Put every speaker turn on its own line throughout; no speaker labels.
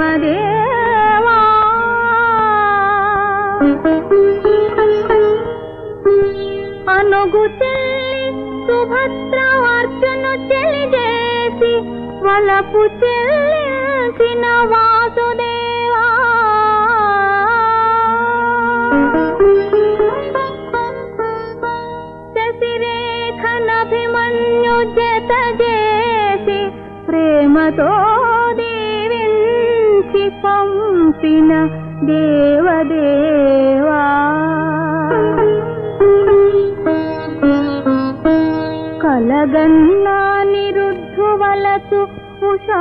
దేవదేవా అనుగు చెల్లి సుభద్రవార్చును చెలిజేసి వలపు చెల్లించిన వాసుదేవా శశిరేఖనభిమన్యు జత చేసి ప్రేమతో దీవించి పంపిన దేవదేవా కలగన్నా నిరుద్ధువలసు ఉషా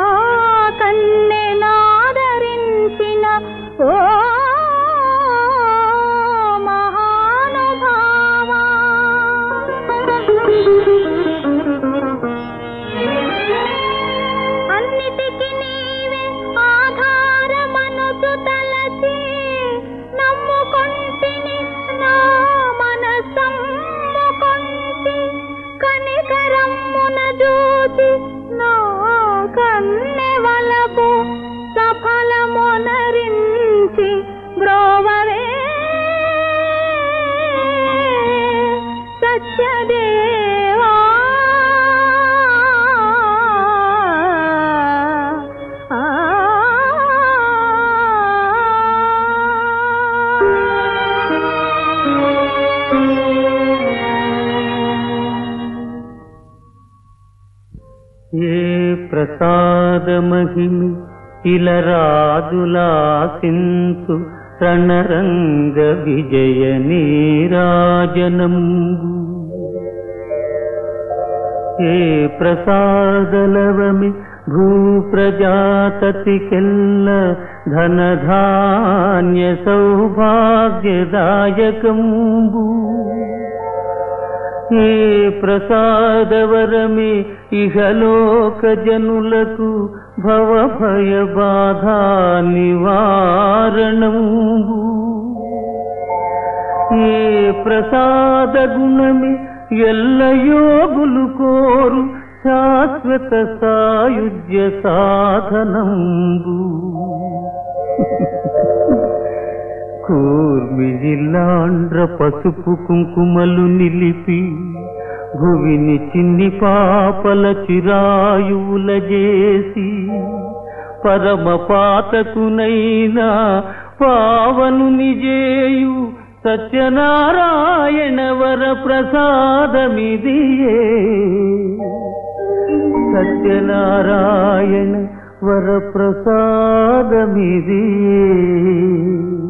కన్నెనాదరించిన ఓ మహానుభావా అన్నిటికి నీవే ఆధారమనుచు తలచి నమ్ముకొంటిని నా మనసమ్ముకొంటి కనికరమ్మున జూచి నా కన్నె వలపు సఫలమునరించి బ్రోవరే సత్యదేవా ఆ
ఏ ప్రసాదమహిమి ఇలరాజులాసింతు రణరంగ విజయ నీరాజనంబు ఏ ప్రసాదలవమి భూప్రజాతతికెల్ల ధనధాన్య సౌభాగ్యదాయకంబు ఏ ప్రసాదవరమే ఇహలోక జనులకు భవభయ బాధా నివారణంబు ఏ ప్రసాద గుణమే ఎల్ల యోగులు కోరు శాశ్వత సాయుజ్య సాధనంబు కూర్మిజిల్లాండ్ర పసుపు కుంకుమలు నిలిపి భువిని చిన్ని పాపల చిరాయువుల చేసి పరమ పాతకునైనా పావను నిజేయు సత్యనారాయణ వర ప్రసాదమిదియే సత్యనారాయణ వర ప్రసాదమిదియే